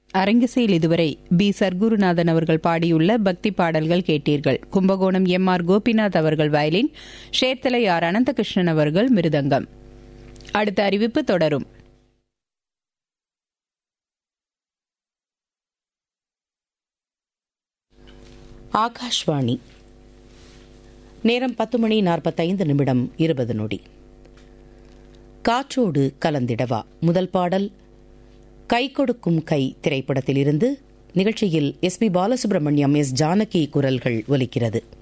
அரங்கிசையில் இதுவரை பி சர்க்குருநாதன் அவர்கள் பாடியுள்ள பக்தி பாடல்கள் கேட்டீர்கள் கும்பகோணம் எம் ஆர் கோபிநாத் அவர்கள் வயலின் ஷேர்த்தலை ஆர் அனந்தகிருஷ்ணன் அவர்கள் மிருதங்கம் அடுத்த அறிவிப்பு தொடரும் ஆகாஷ்வாணி நேரம் பத்து மணி நாற்பத்தைந்து நிமிடம் இருபது நொடி காற்றோடு கலந்திடவா முதல் பாடல் கை கொடுக்கும் கை திரைப்படத்திலிருந்து நிகழ்ச்சியில் S P Balasubrahmanyam S Janaki குரல்கள் ஒலிக்கிறது